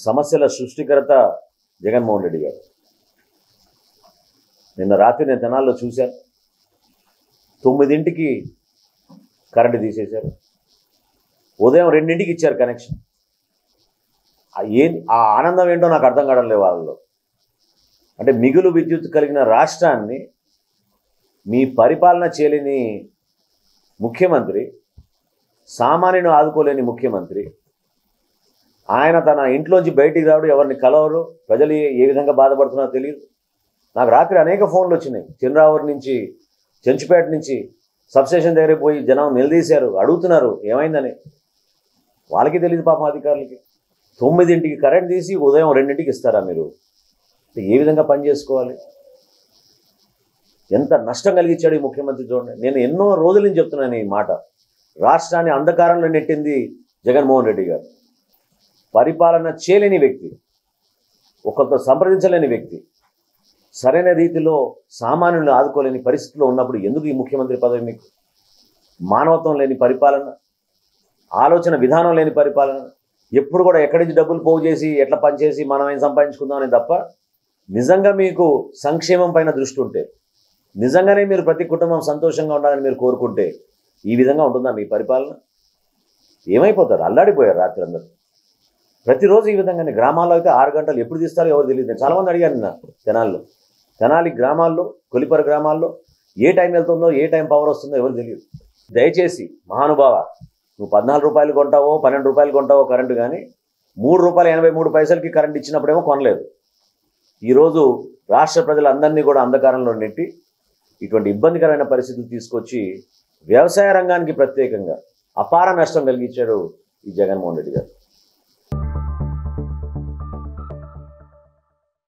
సమస్యల సృష్టికర్త జగన్మోహన్ రెడ్డి గారు నిన్న రాత్రి నేను తెనాల్లో చూశాను తొమ్మిదింటికి కరెంటు తీసేశారు ఉదయం రెండింటికి ఇచ్చారు కనెక్షన్ ఆ ఏం ఆ ఆనందం ఏంటో నాకు అర్థం కావడం లేదు వాళ్ళలో అంటే మిగులు విద్యుత్ కలిగిన రాష్ట్రాన్ని మీ పరిపాలన చేయలేని ముఖ్యమంత్రి సామాన్యుని ఆదుకోలేని ముఖ్యమంత్రి ఆయన తన ఇంట్లోంచి బయటికి రావడం ఎవరిని కలవరు ప్రజలు ఏ- ఏ విధంగా బాధపడుతున్నారో తెలియదు నాకు రాత్రి అనేక ఫోన్లు వచ్చినాయి చిన్నరావూరు నుంచి చెంచుపేట నుంచి సబ్స్టేషన్ దగ్గరికి పోయి జనం నిలదీశారు అడుగుతున్నారు ఏమైందని వాళ్ళకి తెలియదు పాపం అధికారులకి తొమ్మిదింటికి కరెంట్ తీసి ఉదయం రెండింటికి ఇస్తారా మీరు అంటే ఏ విధంగా పని చేసుకోవాలి ఎంత నష్టం కలిగించాడు ఈ ముఖ్యమంత్రి చూడండి నేను ఎన్నో రోజుల నుంచి చెప్తున్నాను ఈ మాట రాష్ట్రాన్ని అంధకారంలో నెట్టింది జగన్మోహన్ రెడ్డి గారు పరిపాలన చేయలేని వ్యక్తి ఒకరితో సంప్రదించలేని వ్యక్తి సరైన రీతిలో సామాన్యులను ఆదుకోలేని పరిస్థితిలో ఉన్నప్పుడు ఎందుకు ఈ ముఖ్యమంత్రి పదవి మీకు మానవత్వం లేని పరిపాలన ఆలోచన విధానం లేని పరిపాలన ఎప్పుడు కూడా ఎక్కడి నుంచి డబ్బులు పోగు చేసి ఎట్లా పనిచేసి మనం ఏం సంపాదించుకుందామని తప్ప నిజంగా మీకు సంక్షేమం పైన దృష్టి ఉంటే నిజంగానే మీరు ప్రతి కుటుంబం సంతోషంగా ఉండాలని మీరు కోరుకుంటే ఈ విధంగా ఉంటుందా మీ పరిపాలన ఏమైపోతారు అల్లాడిపోయారు రాత్రి అందరూ ప్రతిరోజు ఈ విధంగానే గ్రామాల్లో అయితే ఆరు గంటలు ఎప్పుడు తీస్తారో ఎవరు తెలియదు నేను చాలామంది అడిగాను నిన్న తెనాల్లో తెనాలి గ్రామాల్లో కొలిపర గ్రామాల్లో ఏ టైం వెళ్తుందో ఏ టైం పవర్ వస్తుందో ఎవరు తెలియదు దయచేసి మహానుభావ నువ్వు పద్నాలుగు రూపాయలు కొంటావో పన్నెండు రూపాయలు కొంటావో కరెంటు కానీ మూడు రూపాయలు ఎనభై మూడు పైసలకి కరెంట్ ఇచ్చినప్పుడేమో కొనలేదు ఈరోజు రాష్ట్ర ప్రజలందరినీ కూడా అంధకారంలో నెట్టి ఇటువంటి ఇబ్బందికరమైన పరిస్థితులు తీసుకొచ్చి వ్యవసాయ రంగానికి ప్రత్యేకంగా అపార నష్టం కలిగించాడు ఈ జగన్మోహన్ రెడ్డి గారు